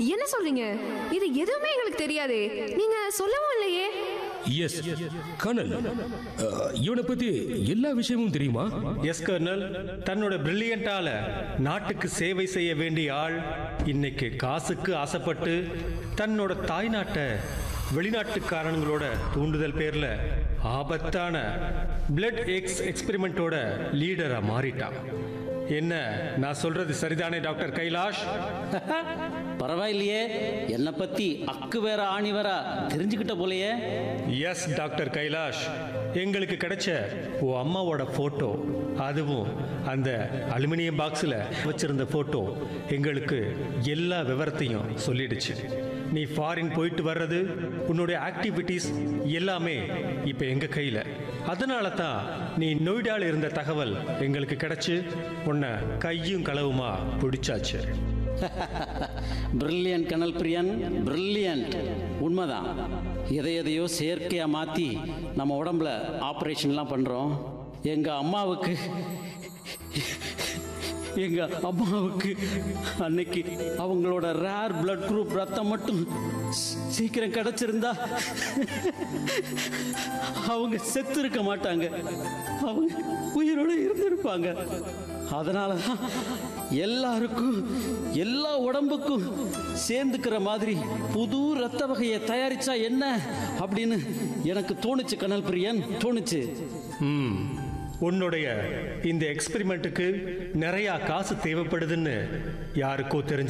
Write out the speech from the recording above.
என்ன சொல்றீங்க இது எதுவுமே எங்களுக்கு தெரியாதே நீங்க சொல்லவும் இல்லையே எஸ் கர்னல் அஹ், இவனை பத்தி எல்லா விஷயமும் தெரியுமா எஸ் கர்னல் தன்னோட பிரில்லியண்டால நாட்டுக்கு சேவை செய்ய வேண்டிய ஆள் இன்னைக்கு காசுக்கு ஆசைப்பட்டு தன்னோட தாய்நாட்டை வெளிநாட்டுக்காரங்களோட தூண்டுதல் பேர்ல ஆபத்தான பிளட் எக்ஸ் எக்ஸ்பெரிமெண்ட்டோட லீடரா மாறிட்டான் என்ன நான் சொல்றது சரிதானே டாக்டர் கைலாஷ் பரவாயில்லையே என்னை பத்தி அக்கு வேற ஆணி வேற தெரிஞ்சுக்கிட்ட போலயே எஸ் டாக்டர் கைலாஷ் எங்களுக்கு கிடைச்ச உன் அம்மாவோட போட்டோ அதுவும் அந்த அலுமினியம் பாக்ஸில் வச்சிருந்த போட்டோ எங்களுக்கு எல்லா விவரத்தையும் சொல்லிடுச்சு நீ ஃபாரின் போயிட்டு வர்றது உன்னுடைய ஆக்டிவிட்டீஸ் எல்லாமே இப்போ எங்கள் கையில் அதனால தான் நீ நொய்டால இருந்த தகவல் எங்களுக்கு கிடைச்சு உன்னை கையும் களவுமா பிடிச்சாச்சு பிரில்லியன்ட் கனல் பிரியன் பிரில்லியன்ட் உண்மைதான் எதை எதையோ செயற்கையாக மாற்றி நம்ம உடம்புல ஆப்ரேஷன்லாம் பண்ணுறோம் எங்கள் அம்மாவுக்கு எங்கள் அம்மாவுக்கு அன்னைக்கு அவங்களோட ரேர் பிளட் குரூப் ரத்தம் மட்டும் சீ- சீக்கிரம் கிடச்சிருந்தா அவங்க செத்து இருக்க மாட்டாங்க அவங்க உயிரோட இருந்திருப்பாங்க அதனால தான் எல்லாருக்கும் எல்லா உடம்புக்கும் சேர்ந்துக்கிற மாதிரி புது ரத்த வகையை தயாரிச்சா என்ன அப்படின்னு எனக்கு தோணுச்சு கனல் பிரியன் தோணுச்சு ம் உன்னுடைய இந்த எக்ஸ்பெரிமெண்ட்டுக்கு நிறையா காசு தேவைப்படுதுன்னு யாருக்கோ தெரிஞ்சு